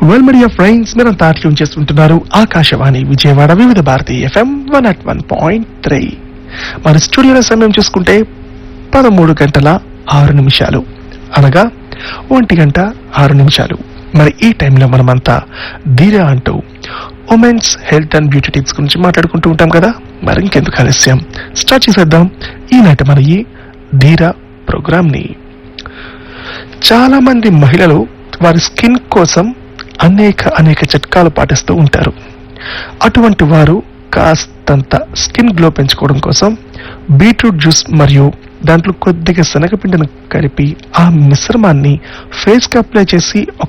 well media friends మీరంతా tune చేస్తుంటున్నారు Akashvani Vijayawada Vividha Bharati FM one at one point three మరి స్టూడియోలో సమయం చూసుకుంటే పదమూడు గంటల ఆరు నిమిషాలు అనగా ఒంటి గంట ఆరు నిమిషాలు మరి ఈ టైంలో మనమంతా ధీర అంటూ women's health and beauty tips గురించి మాట్లాడుకుంటూ ఉంటాం కదా మరి ఇంకెందుకు ఆలస్యం స్టార్ట్ చేసేద్దాం ఈనాటి మన ఈ ధీర ప్రోగ్రామ్ ని చాలా మంది మహిళలు వారి స్కిన్ కోసం అనేక అనేక చిట్కాలు పాటిస్తూ ఉంటారు అటువంటి వారు కాస్తంత స్కిన్ గ్లో పెంచుకోవడం కోసం బీట్రూట్ జ్యూస్ మరియు దాంట్లో కొద్దిగా శనగపిండిని కలిపి ఆ మిశ్రమాన్ని ఫేస్ కి అప్లై చేసి ఒక